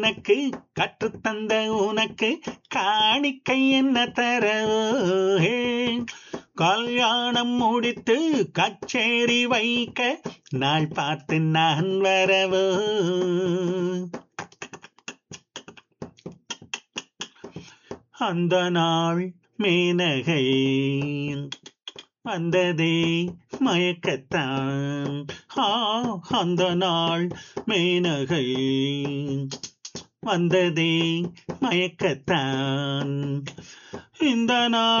எனக்கு கற்றுத்தந்த உனக்கு காணிக்கை என்ன தரவே கல்யாணம் முடித்து கச்சேரி வைக்க நாள் பார்த்து நான் வரவோ அந்த நாள் மேனகை வந்ததே மயக்கத்தான் ஆ அந்த நாள் மேனகை வந்ததே மயக்கத்தான் இந்த நாள்